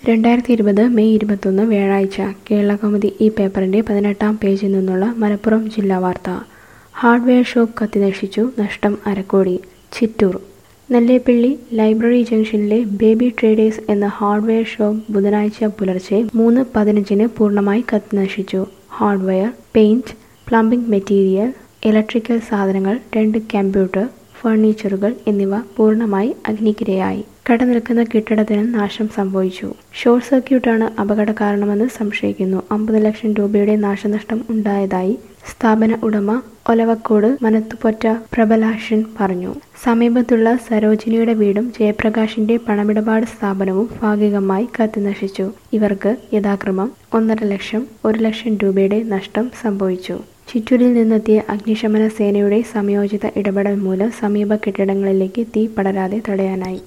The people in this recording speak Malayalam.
രണ്ടായിരത്തി ഇരുപത് മെയ് ഇരുപത്തൊന്ന് വ്യാഴാഴ്ച കേരളകൗമുദി ഈ പേപ്പറിന്റെ പതിനെട്ടാം പേജിൽ നിന്നുള്ള മലപ്പുറം ജില്ലാ വാർത്ത ഹാർഡ്വെയർ ഷോപ്പ് കത്തിനശിച്ചു നഷ്ടം അരക്കോടി ചിറ്റൂർ നെല്ലേപ്പിള്ളി ലൈബ്രറി ജംഗ്ഷനിലെ ബേബി ട്രേഡേഴ്സ് എന്ന ഹാർഡ്വെയർ ഷോപ്പ് ബുധനാഴ്ച പുലർച്ചെ മൂന്ന് പതിനഞ്ചിന് പൂർണ്ണമായി കത്തിനശിച്ചു hardware paint plumbing material electrical സാധനങ്ങൾ രണ്ട് കമ്പ്യൂട്ടർ ഫർണിച്ചറുകൾ എന്നിവ പൂർണ്ണമായി അഗ്നിക്കിരയായി കട നിൽക്കുന്ന കെട്ടിടത്തിന് നാശം സംഭവിച്ചു ഷോർട്ട് സർക്യൂട്ടാണ് അപകട കാരണമെന്ന് സംശയിക്കുന്നു അമ്പത് ലക്ഷം രൂപയുടെ നാശനഷ്ടം ഉണ്ടായതായി സ്ഥാപന ഉടമ ഒലവക്കോട് മനത്തുപൊറ്റ പ്രബലാഷൻ പറഞ്ഞു സമീപത്തുള്ള സരോജിനിയുടെ വീടും ജയപ്രകാശിന്റെ പണമിടപാട് സ്ഥാപനവും ഭാഗികമായി കത്തിനശിച്ചു ഇവർക്ക് യഥാക്രമം ഒന്നര ലക്ഷം ഒരു ലക്ഷം രൂപയുടെ നഷ്ടം സംഭവിച്ചു ചിറ്റൂരിൽ നിന്നെത്തിയ അഗ്നിശമന സേനയുടെ സംയോജിത ഇടപെടൽ മൂലം സമീപ കെട്ടിടങ്ങളിലേക്ക് തീ പടരാതെ തടയാനായി